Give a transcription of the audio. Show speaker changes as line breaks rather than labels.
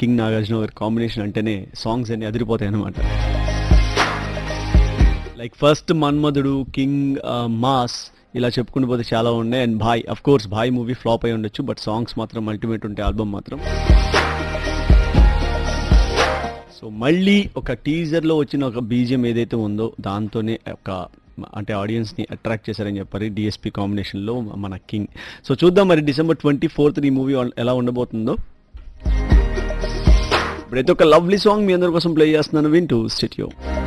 king Nagarjuna గారి combination అంటేనే songs అన్ని అదిరిపోతాయి అనమాట like first Manmadhudu king mass ఇలా చెప్పుకుంటూ పోతే చాలా ఉన్నాయి and Bhai of course Bhai movie flop అయి ఉండొచ్చు బట్ సాంగ్స్ మాత్రం అల్టిమేట్ ఉంటాయి ఆల్బమ్ మాత్రం సో మళ్ళీ ఒక టీజర్ లో వచ్చిన ఒక బీజియం ఏదైతే ఉందో దాంతోనే ఒక అంటే ఆడియన్స్ ని అట్రాక్ట్ చేశారని చెప్పారు డిఎస్పీ కాంబినేషన్ లో మన కింగ్ సో చూద్దాం మరి డిసెంబర్ ట్వంటీ ఫోర్త్ ఈ మూవీ ఎలా ఉండబోతుందో ఇప్పుడైతే ఒక లవ్లీ సాంగ్ మీ అందరి కోసం ప్లే చేస్తున్నాను వింటూ స్టెట్యో